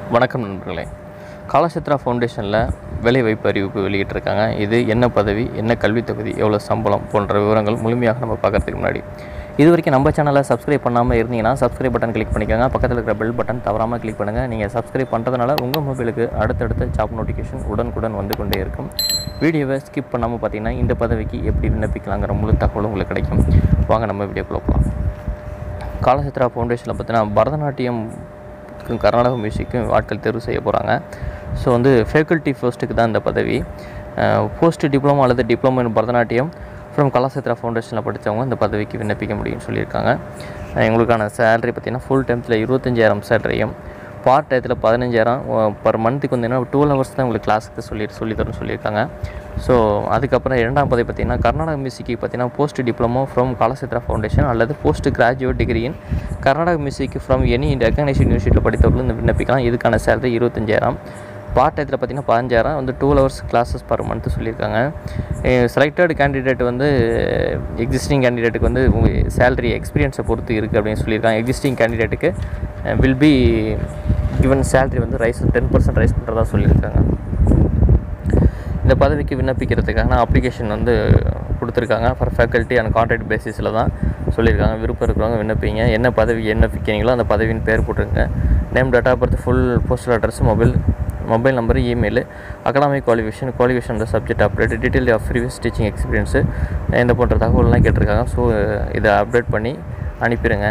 வணக்கம் நண்பர்களே காலசத்ரா ஃபவுண்டேஷனில் வேலைவாய்ப்பு அறிவிப்பு வெளியிட்டிருக்காங்க இது என்ன பதவி என்ன கல்வித் தகுதி எவ்வளோ சம்பளம் போன்ற விவரங்கள் முழுமையாக நம்ம பார்க்கறதுக்கு முன்னாடி இது வரைக்கும் நம்ம சேனலை சப்ஸ்கிரைப் பண்ணாமல் இருந்தீங்கன்னா சப்ஸ்கிரைப் பட்டன் கிளிக் பண்ணிக்கோங்க பக்கத்தில் இருக்கிற பெல் பட்டன் தவறாமல் கிளிக் பண்ணுங்கள் நீங்கள் சப்ஸ்கிரைப் பண்ணுறதுனால உங்கள் மொபைலுக்கு அடுத்தடுத்த ஜாப் நோட்டிஃபிகேஷன் உடனுக்குடன் வந்து கொண்டே இருக்கும் வீடியோவை ஸ்கிப் பண்ணாமல் பார்த்தீங்கன்னா இந்த பதவிக்கு எப்படி விண்ணப்பிக்கலாங்கிற முழு தகவலும் உங்களுக்கு கிடைக்கும் வாங்க நம்ம வீடியோக்குள்ளே போகலாம் காலசத்ரா ஃபவுண்டேஷனில் பார்த்தீங்கன்னா பரதநாட்டியம் க்கும் கர்நாடக மியூசிக்கும் ஆட்கள் தேர்வு செய்ய போகிறாங்க ஸோ வந்து ஃபேக்கல்ட்டி ஃபர்ஸ்ட்டுக்கு தான் இந்த பதவி போஸ்ட் டிப்ளமோ அல்லது diploma in Bharatanatyam from Kalakshetra ஃபவுண்டேஷனில் படித்தவங்க இந்த பதவிக்கு விண்ணப்பிக்க முடியும்னு சொல்லியிருக்காங்க அஹ் எங்களுக்கான சேலரி பார்த்திங்கன்னா ஃபுல் டைம்ஸில் இருபத்தஞ்சாயிரம் சேலரியும் பார்ட் டயத்தில் பதினஞ்சாயிரம் பர் மந்த்துக்கு வந்து என்ன டுவெல் ஹவர்ஸ் தான் உங்களுக்கு கிளாஸுக்கு சொல்லி சொல்லி தரணும்னு சொல்லியிருக்காங்க ஸோ அதுக்கப்புறம் இரண்டாம் பதவி பார்த்திங்கன்னா கர்நாடக மியூசிக்கு பார்த்தீங்கன்னா post diploma from Kalakshetra Foundation அல்லது post graduate degree in Karnataka music from any recognise யூனிவர்சிட்டியில் படித்தவர்களும் இந்த விண்ணப்பிக்கலாம் இதுக்கான சேலரி இருபத்தஞ்சாயிரம் பார்ட் டயத்தில் பார்த்தீங்கன்னா பதினஞ்சாயிரம் வந்து two hours classes per month சொல்லியிருக்காங்க செலக்டட் கேண்டிடேட் வந்து எக்ஸிஸ்டிங் கேண்டிடேட்டுக்கு வந்து சேலரி எக்ஸ்பீரியன்ஸை பொறுத்து இருக்குது அப்படின்னு சொல்லியிருக்காங்க எக்ஸிஸ்டிங் கேண்டிடேட்டுக்கு வில் பி கிவன் சேலரி வந்து ரைஸ் டென் பர்சன்ட் ரைஸ் பண்ணுறதா சொல்லியிருக்காங்க இந்த பதவிக்கு விண்ணப்பிக்கிறதுக்கான அப்ளிகேஷன் வந்து கொடுத்துருக்காங்க ஃபார் ஃபேக்கல்ட்டி அண்ட் கான்ட்ராக்ட் பேசிஸில் தான் சொல்லியிருக்காங்க விருப்பம் இருக்கிறவங்க விண்ணப்பிங்க என்ன பதவி விண்ணப்பிக்கிறீங்களோ அந்த பதவியின் பேர் போட்டுருங்க name date of birth full postal address mobile mobile number email academic qualification qualification அந்த subject update detail of previous teaching experience இந்த போன்ற தகவல்லாம் கேட்டிருக்காங்க ஸோ இதை அப்டேட் பண்ணி அனுப்பிடுங்க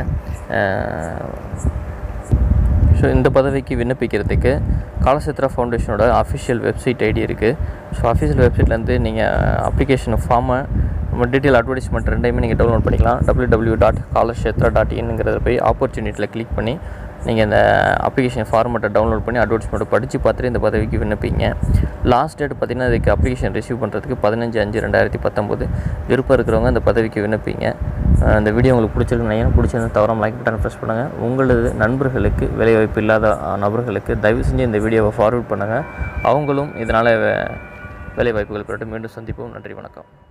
ஸோ இந்த பதவிக்கு விண்ணப்பிக்கிறதுக்கு காலசத்ரா ஃபவுண்டேஷனோட அஃபிஷியல் வெப்சைட் ஐடி இருக்குது ஸோ அஃபிஷியல் வெப்சைட்லேருந்து நீங்கள் அப்ளிகேஷன் ஃபார்மை நம்ம டீட்டெயில் அட்வர்டைஸ்மெண்ட் ரெண்டையுமே நீங்கள் டவுன்லோட் பண்ணிக்கலாம் W W dot Kalakshetra dot இன்ங்கிறத போய் ஆப்பர்ச்சுனிட்டியில் கிளிக் பண்ணி நீங்கள் இந்த அப்ளிகேஷன் ஃபார்மெட்டை டவுன்லோட் பண்ணி அட்வர்டைஸ்மெண்ட்டை படித்து பார்த்துட்டு இந்த பதவிக்கு விண்ணப்பிங்க லாஸ்ட் டேட் பார்த்திங்கன்னா இதுக்கு அப்ளிகேஷன் ரிசீவ் பண்ணுறதுக்கு பதினஞ்சு அஞ்சு ரெண்டாயிரத்தி பத்தொம்போது விருப்பம் இருக்கிறவங்க இந்த பதவிக்கு விண்ணப்பிங்க அஹ் இந்த வீடியோ உங்களுக்கு பிடிச்சிருக்கு நினைக்கிறேன் பிடிச்சிருந்தா தவறாம லைக் பட்டன் ப்ரெஸ் பண்ணுங்கள் உங்களது நண்பர்களுக்கு வேலைவாய்ப்பு இல்லாத அஹ், நபர்களுக்கு தயவு செஞ்சு இந்த வீடியோவை ஃபார்வர்ட் பண்ணுங்கள் அவங்களும் இதனால் வேலைவாய்ப்புகள் பெறட்டும் மீண்டும் சந்திப்போம் நன்றி வணக்கம்